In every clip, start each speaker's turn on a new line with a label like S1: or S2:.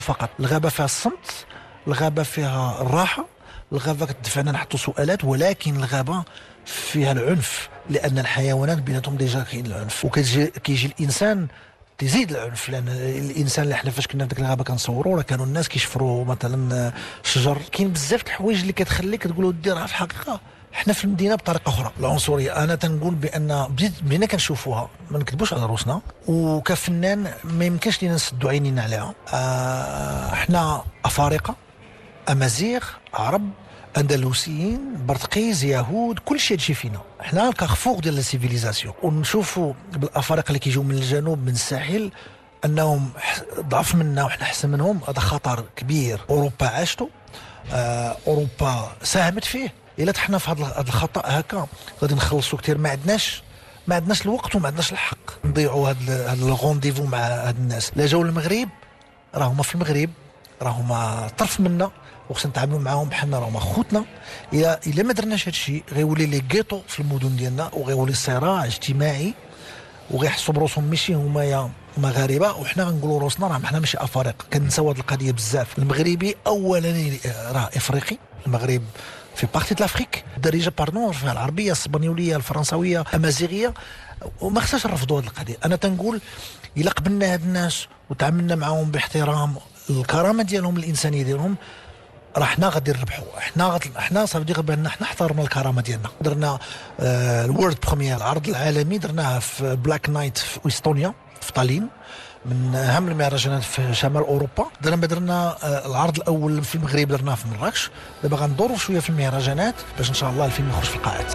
S1: فقط الغابه فيها الصمت الغابه فيها الراحه الغابه كتدفعنا نحطوا سؤالات ولكن الغابه فيها العنف لان الحيوانات بيناتهم ديجا كاين العنف وكيجي الانسان تزيد العنف لان الانسان اللي حنا فاش كنا في ديك الغابه كنصوروا راه كانوا الناس كيشفروا مثلا شجر كاين بزاف الحوايج اللي كتخليك تقول ودي راه في الحقيقه حنا في المدينه بطريقه اخرى العنصريه انا تنقول بان بدينا كنشوفوها ما نكذبوش على روسنا وكفنان ما يمكنش لينا نسدوا عينينا عليها آه حنا افارقه امازيغ عرب اندلسيين برتقيز يهود كل شيء هادشي فينا حنا الكارفور ديال السيفيليزاسيون ونشوفوا بالافارقه اللي كيجيو من الجنوب من الساحل انهم ضعف منا وحنا احسن منهم هذا خطر كبير اوروبا عاشته آه اوروبا ساهمت فيه الا تحنا في هذا الخطا هكا غادي نخلصوا كثير ما عندناش ما عندناش الوقت وما عندناش الحق نضيعوا هذا الغونديفو مع هاد الناس لا جاوا للمغرب راهما في المغرب راهما طرف منا وخصنا نتعاملوا معاهم بحالنا راهم خوتنا الا الا ما درناش هذا الشيء غيولي لي غيتو في المدن ديالنا وغيولي صراع اجتماعي وغيحسوا بروسهم ماشي هما يا مغاربه وحنا غنقولوا روسنا راه حنا ماشي افارقه كنساو هذه القضيه بزاف المغربي اولا راه افريقي المغرب في بارتي لافريك الدارجه باردون فيها العربيه الاسبانيوليه الفرنساويه الامازيغيه وما خصناش نرفضوا هذه القضيه انا تنقول الا قبلنا هاد الناس وتعاملنا معاهم باحترام الكرامه ديالهم الانسانيه ديالهم راه حنا غادي نربحوا حنا غد... حنا صافي دير بان حنا احترمنا الكرامه ديالنا درنا آه الورد بروميير العرض العالمي درناه في بلاك نايت في استونيا في طالين من اهم المهرجانات في شمال اوروبا درنا درنا آه العرض الاول في المغرب درناه في مراكش دابا غندوروا شويه في المهرجانات باش ان شاء الله الفيلم يخرج في القاعات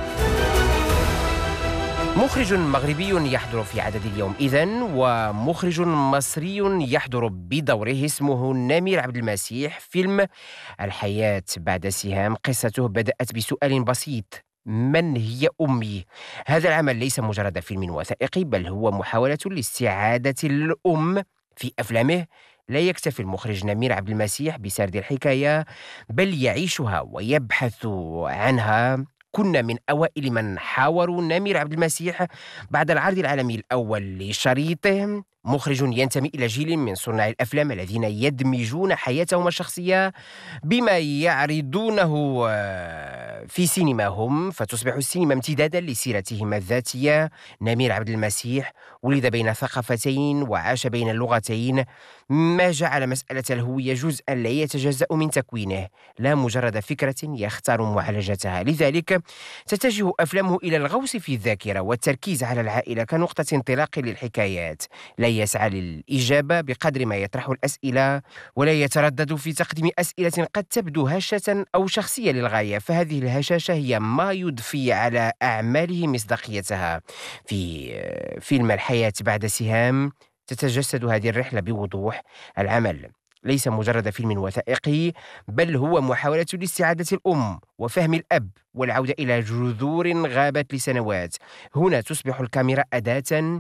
S2: مخرج مغربي يحضر في عدد اليوم إذا ومخرج مصري يحضر بدوره اسمه نمير عبد المسيح فيلم الحياة بعد سهام قصته بدأت بسؤال بسيط من هي أمي؟ هذا العمل ليس مجرد فيلم وثائقي بل هو محاولة لاستعادة الأم في أفلامه لا يكتفي المخرج نمير عبد المسيح بسرد الحكاية بل يعيشها ويبحث عنها كنا من أوائل من حاوروا نمير عبد المسيح بعد العرض العالمي الأول لشريطه مخرج ينتمي إلى جيل من صناع الأفلام الذين يدمجون حياتهم الشخصية بما يعرضونه آه، في سينماهم فتصبح السينما امتدادا لسيرتهم الذاتية نمير عبد المسيح ولد بين ثقافتين وعاش بين اللغتين ما جعل مسألة الهوية جزءا لا يتجزأ من تكوينه لا مجرد فكرة يختار معالجتها لذلك تتجه أفلامه إلى الغوص في الذاكرة والتركيز على العائلة كنقطة انطلاق للحكايات لا يسعى للإجابة بقدر ما يطرح الأسئلة ولا يتردد في تقديم أسئلة قد تبدو هشة أو شخصية للغاية فهذه الهشاشة هي ما يضفي على أعماله مصداقيتها في فيلم الحياة بعد سهام تتجسد هذه الرحلة بوضوح العمل ليس مجرد فيلم وثائقي بل هو محاولة لاستعادة الأم وفهم الأب والعودة إلى جذور غابت لسنوات هنا تصبح الكاميرا أداة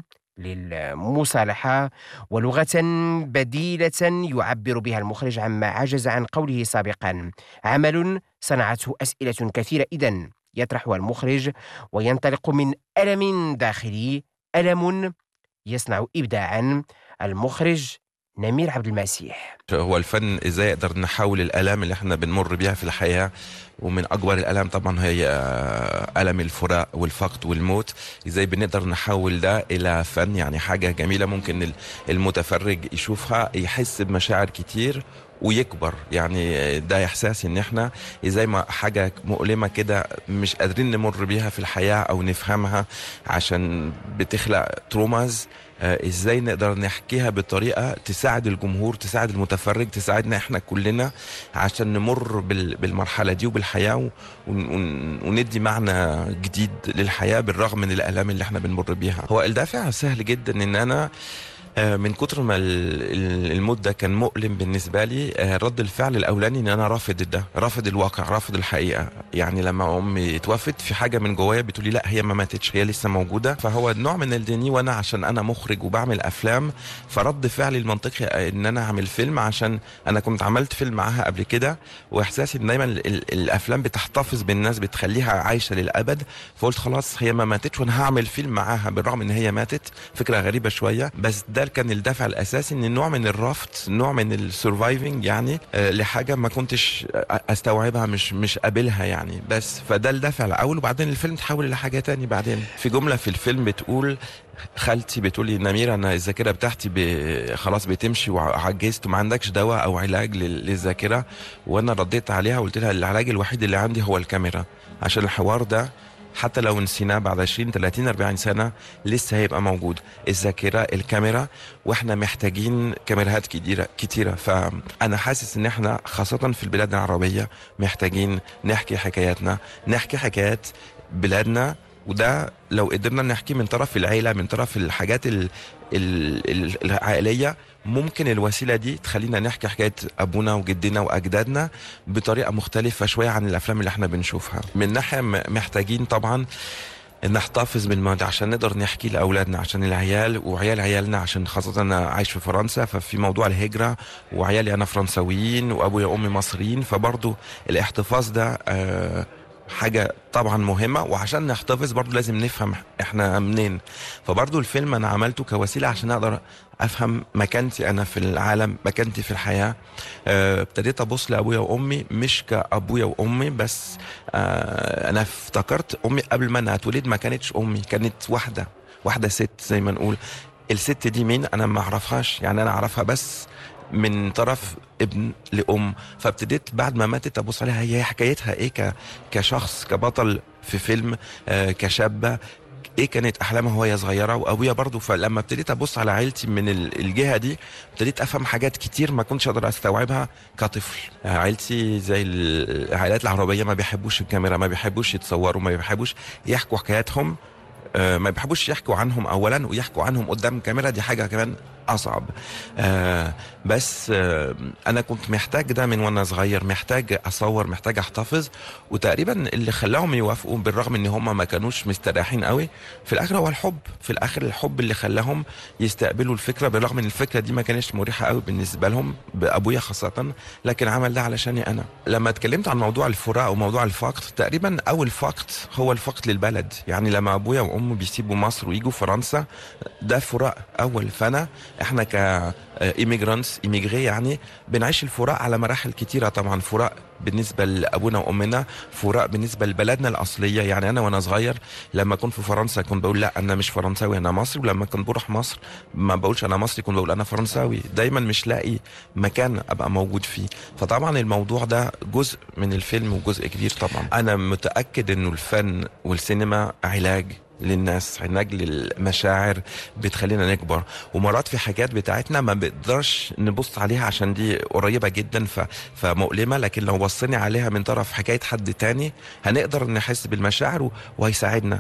S2: للمصالحة ولغة بديلة يعبر بها المخرج عما عجز عن قوله سابقا عمل صنعته أسئلة كثيرة إذا يطرحها المخرج وينطلق من ألم داخلي ألم يصنع إبداعا المخرج نمير عبد المسيح
S3: هو الفن ازاي يقدر نحول الالام اللي احنا بنمر بيها في الحياه ومن اكبر الالام طبعا هي الم الفراق والفقد والموت ازاي بنقدر نحول ده الى فن يعني حاجه جميله ممكن المتفرج يشوفها يحس بمشاعر كتير ويكبر يعني ده احساس ان احنا ازاي ما حاجه مؤلمه كده مش قادرين نمر بيها في الحياه او نفهمها عشان بتخلق تروماز آه ازاي نقدر نحكيها بطريقه تساعد الجمهور تساعد المتفرج تساعدنا احنا كلنا عشان نمر بالمرحله دي وبالحياه وندي معنى جديد للحياه بالرغم من الالام اللي احنا بنمر بيها هو الدافع سهل جدا ان انا من كتر ما المود ده كان مؤلم بالنسبه لي رد الفعل الاولاني ان انا رافض ده رافض الواقع رافض الحقيقه يعني لما امي اتوفت في حاجه من جوايا بتقولي لا هي ما ماتتش هي لسه موجوده فهو نوع من الديني وانا عشان انا مخرج وبعمل افلام فرد فعلي المنطقي ان انا اعمل فيلم عشان انا كنت عملت فيلم معاها قبل كده واحساسي ان دايما الافلام بتحتفظ بالناس بتخليها عايشه للابد فقلت خلاص هي ما ماتتش وانا هعمل فيلم معاها بالرغم ان هي ماتت فكره غريبه شويه بس ده العيال كان الدافع الاساسي ان نوع من الرفض نوع من السرفايفنج يعني آه، لحاجه ما كنتش استوعبها مش مش قابلها يعني بس فده الدافع الاول وبعدين الفيلم تحول لحاجه تاني بعدين في جمله في الفيلم بتقول خالتي بتقول لي نميرة انا الذاكره بتاعتي ب... خلاص بتمشي وعجزت وما عندكش دواء او علاج لل- للذاكره وانا رديت عليها وقلت لها العلاج الوحيد اللي عندي هو الكاميرا عشان الحوار ده حتى لو نسيناه بعد 20 30 40 سنه لسه هيبقى موجود الذاكره الكاميرا واحنا محتاجين كاميرات كتيره كتيره فانا حاسس ان احنا خاصه في البلاد العربيه محتاجين نحكي حكاياتنا نحكي حكايات بلادنا وده لو قدرنا نحكي من طرف العيله من طرف الحاجات ال ال ال العائليه ممكن الوسيله دي تخلينا نحكي حكايه ابونا وجدنا واجدادنا بطريقه مختلفه شويه عن الافلام اللي احنا بنشوفها من ناحيه م- محتاجين طبعا نحتفظ بالماضي عشان نقدر نحكي لاولادنا عشان العيال وعيال عيالنا عشان خاصه انا عايش في فرنسا ففي موضوع الهجره وعيالي انا فرنساويين وابويا وامي مصريين فبرضو الاحتفاظ ده آه حاجة طبعا مهمة وعشان نحتفظ برضو لازم نفهم احنا منين فبرضو الفيلم انا عملته كوسيلة عشان اقدر افهم مكانتي انا في العالم مكانتي في الحياة آه، ابتديت ابص لابويا وامي مش كابويا وامي بس آه، انا افتكرت امي قبل ما انا اتولد ما كانتش امي كانت واحدة واحدة ست زي ما نقول الست دي مين انا ما اعرفهاش يعني انا اعرفها بس من طرف ابن لام فابتديت بعد ما ماتت ابص عليها هي حكايتها ايه ك... كشخص كبطل في فيلم آه كشابه ايه كانت احلامها وهي صغيره وابويا برضو فلما ابتديت ابص على عيلتي من ال- الجهه دي ابتديت افهم حاجات كتير ما كنتش اقدر استوعبها كطفل آه، عيلتي زي ال- العائلات العربيه ما بيحبوش الكاميرا ما بيحبوش يتصوروا ما بيحبوش يحكوا حكاياتهم آه، ما بيحبوش يحكوا عنهم اولا ويحكوا عنهم قدام الكاميرا دي حاجه كمان اصعب آه بس آه انا كنت محتاج ده من وانا صغير محتاج اصور محتاج احتفظ وتقريبا اللي خلاهم يوافقوا بالرغم ان هم ما كانوش مستريحين قوي في الاخر هو الحب في الاخر الحب اللي خلاهم يستقبلوا الفكره بالرغم ان الفكره دي ما كانتش مريحه قوي بالنسبه لهم بابويا خاصه لكن عمل ده علشاني انا لما اتكلمت عن موضوع الفراق وموضوع الفقد تقريبا اول فقد هو الفقد للبلد يعني لما ابويا وامي بيسيبوا مصر ويجوا فرنسا ده فراق اول فانا احنا ك ايميجرانتس ايميجري يعني بنعيش الفراق على مراحل كتيره طبعا فراق بالنسبه لابونا وامنا فراق بالنسبه لبلدنا الاصليه يعني انا وانا صغير لما كنت في فرنسا كنت بقول لا انا مش فرنساوي انا مصري ولما كنت بروح مصر ما بقولش انا مصري كنت بقول انا فرنساوي دايما مش لاقي مكان ابقى موجود فيه فطبعا الموضوع ده جزء من الفيلم وجزء كبير طبعا انا متاكد انه الفن والسينما علاج للناس علاج للمشاعر بتخلينا نكبر ومرات في حاجات بتاعتنا ما بنقدرش نبص عليها عشان دي قريبة جدا ف... فمؤلمة لكن لو بصينا عليها من طرف حكاية حد تاني هنقدر نحس بالمشاعر و... وهيساعدنا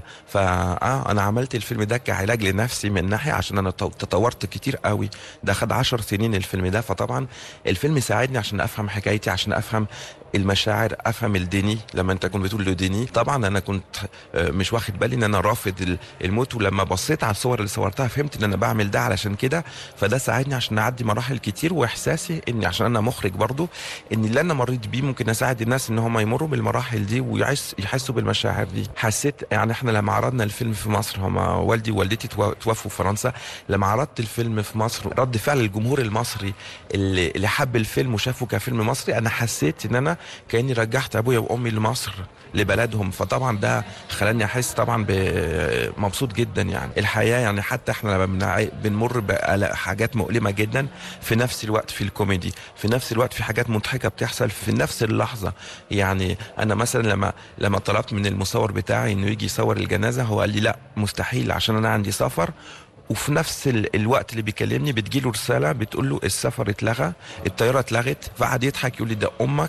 S3: فآه أنا عملت الفيلم ده كعلاج لنفسي من ناحية عشان أنا تو- تطورت كتير قوي ده خد عشر سنين الفيلم ده فطبعا الفيلم ساعدني عشان أفهم حكايتي عشان أفهم المشاعر افهم الديني لما انت كنت بتقول له ديني طبعا انا كنت آه، مش واخد بالي ان انا رافض ال- الموت ولما بصيت على الصور اللي صورتها فهمت ان انا بعمل ده علشان كده فده ساعدني عشان اعدي مراحل كتير واحساسي اني عشان انا مخرج برضو ان اللي انا مريت بيه ممكن اساعد الناس ان هم يمروا بالمراحل دي ويحس يحسوا بالمشاعر دي حسيت يعني احنا لما عرضنا الفيلم في مصر هم والدي ووالدتي تو- توفوا في فرنسا لما عرضت الفيلم في مصر رد فعل الجمهور المصري اللي, اللي حب الفيلم وشافه كفيلم مصري انا حسيت ان انا كاني رجعت ابويا وامي لمصر لبلدهم فطبعا ده خلاني احس طبعا ب- مبسوط جدا يعني الحياه يعني حتى احنا لما بنع- بنمر بحاجات مؤلمه جدا في نفس الوقت في الكوميدي في نفس الوقت في حاجات مضحكه بتحصل في نفس اللحظه يعني انا مثلا لما لما طلبت من المصور بتاعي انه يجي يصور الجنازه هو قال لي لا مستحيل عشان انا عندي سفر وفي نفس ال- الوقت اللي بيكلمني بتجيله رساله بتقول له السفر اتلغى الطياره اتلغت فقعد يضحك يقول لي ده امك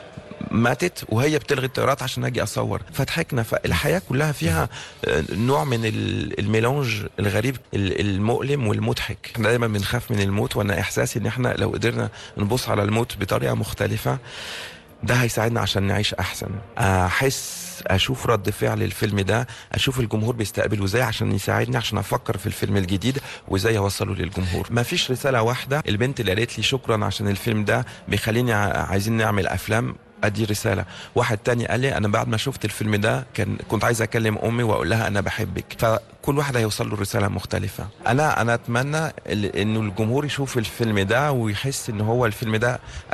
S3: ماتت وهي بتلغي الطيارات عشان اجي اصور فضحكنا فالحياه كلها فيها آه، نوع من ال- الميلانج الغريب ال- المؤلم والمضحك احنا دايما بنخاف من الموت وانا احساسي ان احنا لو قدرنا نبص على الموت بطريقه مختلفه ده هيساعدنا عشان نعيش احسن احس اشوف رد فعل الفيلم ده اشوف الجمهور بيستقبله ازاي عشان يساعدني عشان افكر في الفيلم الجديد وازاي اوصله للجمهور ما فيش رساله واحده البنت اللي قالت لي شكرا عشان الفيلم ده بيخليني ع- عايزين نعمل افلام ادي رساله واحد تاني قال لي انا بعد ما شفت الفيلم ده كان كنت عايز اكلم امي واقول لها انا بحبك فكل واحد هيوصل له رساله مختلفه انا انا اتمنى ال- انه الجمهور يشوف الفيلم ده ويحس ان هو الفيلم ده